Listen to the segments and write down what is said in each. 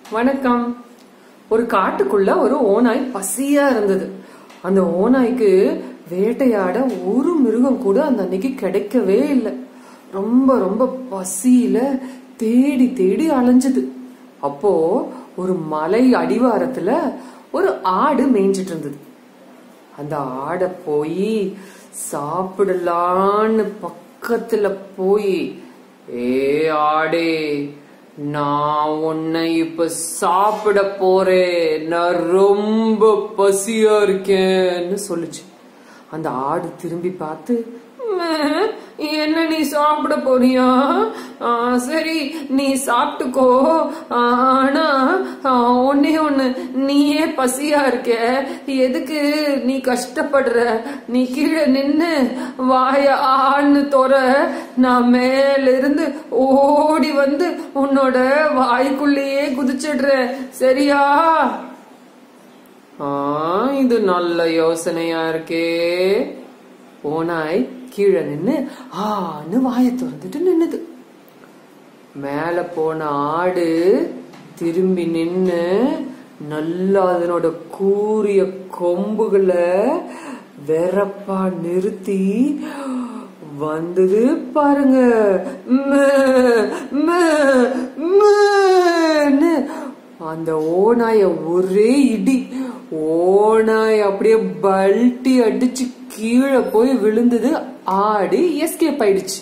வணக்கம் ஒரு காட்டுக்குள்ள ஒரு ஓநாய் பசியா இருந்தது அந்த ஓநாய்க்கு வேட்டையாட ஒரு மிருகம் கூட அந்த அன்னைக்கு கிடைக்கவே இல்லை ரொம்ப ரொம்ப பசியில தேடி தேடி அலைஞ்சது அப்போ ஒரு மலை அடிவாரத்துல ஒரு ஆடு மேய்ஞ்சிட்டு இருந்தது அந்த ஆடை போய் சாப்பிடலான்னு பக்கத்துல போய் ஏ ஆடே நான் உன்னை இப்ப சாப்பிட போறேன் நான் ரொம்ப பசியா இருக்கேன்னு சொல்லுச்சு அந்த ஆடு திரும்பி பார்த்து "மே, என்ன நீ சாப்பிட போறியா ஆ, சரி நீ சாப்பிட்டுக்கோ ஆ, ஆனா ஆ, ஒண்ணே ஒண்ணு நீயே பசியா இருக்க எதுக்கு நீ கஷ்டப்படுற நீ கீழே நின்னு வாய ஆன்னு தொற நான் மேல இருந்து ஓடி வந்து உன்னோட வாய்க்குள்ளேயே குதிச்சிடுறேன் சரியா ஆ இது நல்ல யோசனையா இருக்கே ஓனாய் கீழே நின்னு ஆன்னு வாயை திறந்துட்டு நின்னுது மேல போன ஆடு திரும்பி நின்னு நல்லா அதனோட கூரிய கொம்புகளை வெறப்பா நிறுத்தி வந்தது பாருங்க மே, மே, மேன்னு அந்த ஓநாய ஒரே இடி ஓநாய் அப்படியே பல்ட்டி அடிச்சு கீழே போய் விழுந்தது ஆடு எஸ்கேப் ஆயிடுச்சு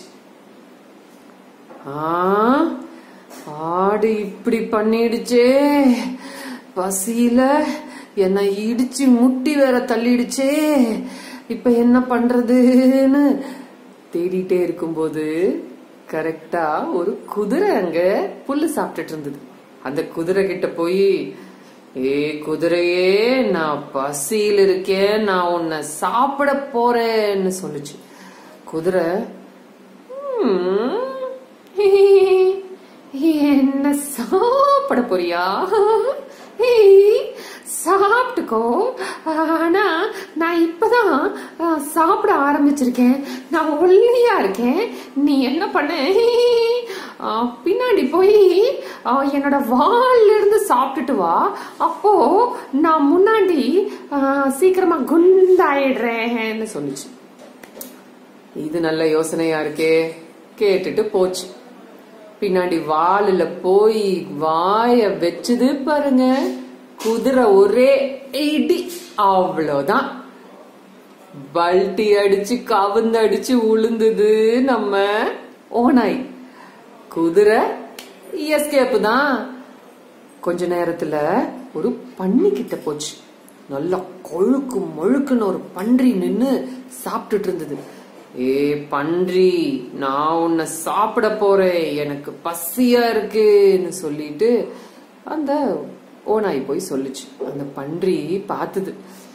ஆ, ஆடு இப்படி பண்ணிடுச்சே பசியில என்னை இடிச்சு முட்டி வேற தள்ளிடுச்சே இப்ப என்ன பண்றதுன்னு தேடிட்டே இருக்கும்போது கரெக்டா ஒரு குதிரை அங்க புல்லு சாப்பிட்டுட்டு இருந்தது அந்த குதிரை கிட்ட போய் ஏ குதிரையே நான் பசியில் இருக்கேன் நான் உன்னை சாப்பிட போறேன்னு சொல்லுச்சு குதிரை "ம், என்ன சாப்பிட போறியா ஏய், சாப்பிட்டுக்கோ ஆனா நான் இப்பதான் ஆ, சாப்பிட ஆரம்பிச்சிருக்கேன் நான் ஒல்லியா இருக்கேன் நீ என்ன பண்ண ஆ, பின்னாடி போய் ஆ, என்னோட வால்ல இருந்து சாப்பிட்டுட்டு வா அப்போ நான் முன்னாடி ஆ, சீக்கிரமா குண்டாயிடுறேன்னு சொல்லுச்சு இது நல்ல யோசனையா இருக்கே கேட்டுட்டு போச்சு பின்னாடி வாலுல போய் வாய வச்சுது பாருங்க குதிரை ஒரே இடி அவ்வளவுதான் பல்ட்டி அடிச்சு கவுந்து அடிச்சு உளுந்தது நம்ம ஓனாய் குதிரை எஸ்கேப் தான் கொஞ்ச நேரத்துல ஒரு பன்னி கிட்ட போச்சு நல்லா கொழுக்கு மொழுக்குன்னு ஒரு பன்றி நின்னு சாப்பிட்டுட்டு இருந்தது ஏ பன்றி நான் உன்னை சாப்பிட போறேன் எனக்கு பசியா இருக்குன்னு சொல்லிட்டு அந்த ஓனாய் போய் சொல்லுச்சு அந்த பன்றி பார்த்தது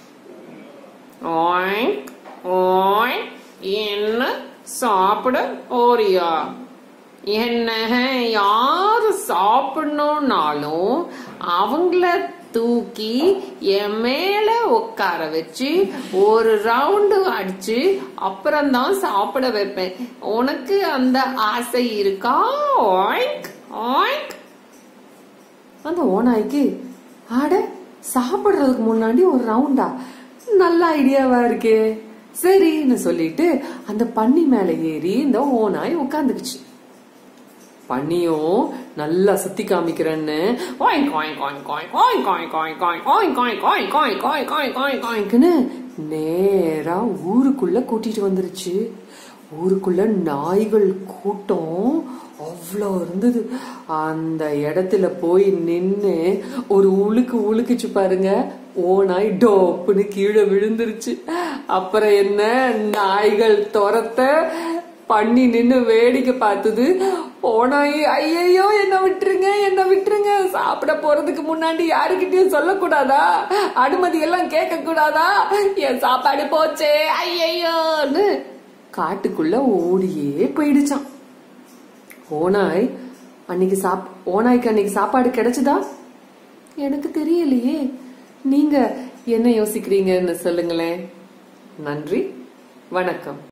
ஓய் ஓய் என்ன சாப்பிட போறியா என்ன யாரு சாப்பிடணும்னாலும் அவங்கள தூக்கி என் மேல உட்கார வச்சு ஒரு ரவுண்டு அடிச்சு அப்புறம்தான் சாப்பிட வைப்பேன் உனக்கு அந்த ஆசை இருக்கா ஓய்க் ஓய்க் அந்த ஓனாய்க்கு ஆட சாப்பிடுறதுக்கு முன்னாடி ஒரு ரவுண்டா நல்ல ஐடியாவா இருக்கே சரின்னு சொல்லிட்டு அந்த பன்னி மேல ஏறி இந்த ஓனாய் உட்காந்துக்குச்சு பன்னியும் நல்லா சுத்தி காமிக்கிறேன்னு ஓய் காய் காய் காய் காய் காய் காய் காய் காய் காய் காய் காய் காய் காய் காய் காய்க்குன்னு நேரா ஊருக்குள்ள கூட்டிட்டு வந்துருச்சு ஊருக்குள்ள நாய்கள் கூட்டம் அவ்வளோ இருந்தது அந்த இடத்துல போய் நின்னு ஒரு உழுக்கு உழுக்குச்சு பாருங்க ஓநாய் டோப்புன்னு கீழே விழுந்துருச்சு அப்புறம் என்ன நாய்கள் துரத்த பண்ணி நின்னு வேடிக்கை பார்த்தது ஓனாய் ஐயையோ என்ன விட்டுருங்க என்ன விட்டுருங்க சாப்பிட போறதுக்கு முன்னாடி யாருக்கிட்டயும் சொல்லக்கூடாதா அனுமதி எல்லாம் கேட்க கூடாதா என் சாப்பாடு போச்சே ஐயையோன்னு காட்டுக்குள்ள ஓடியே போயிடுச்சான் ஓனாய் அன்னைக்கு சாப் ஓனாய்க்கு அன்னைக்கு சாப்பாடு கிடைச்சதா எனக்கு தெரியலையே நீங்க என்ன யோசிக்கிறீங்கன்னு சொல்லுங்களேன் நன்றி வணக்கம்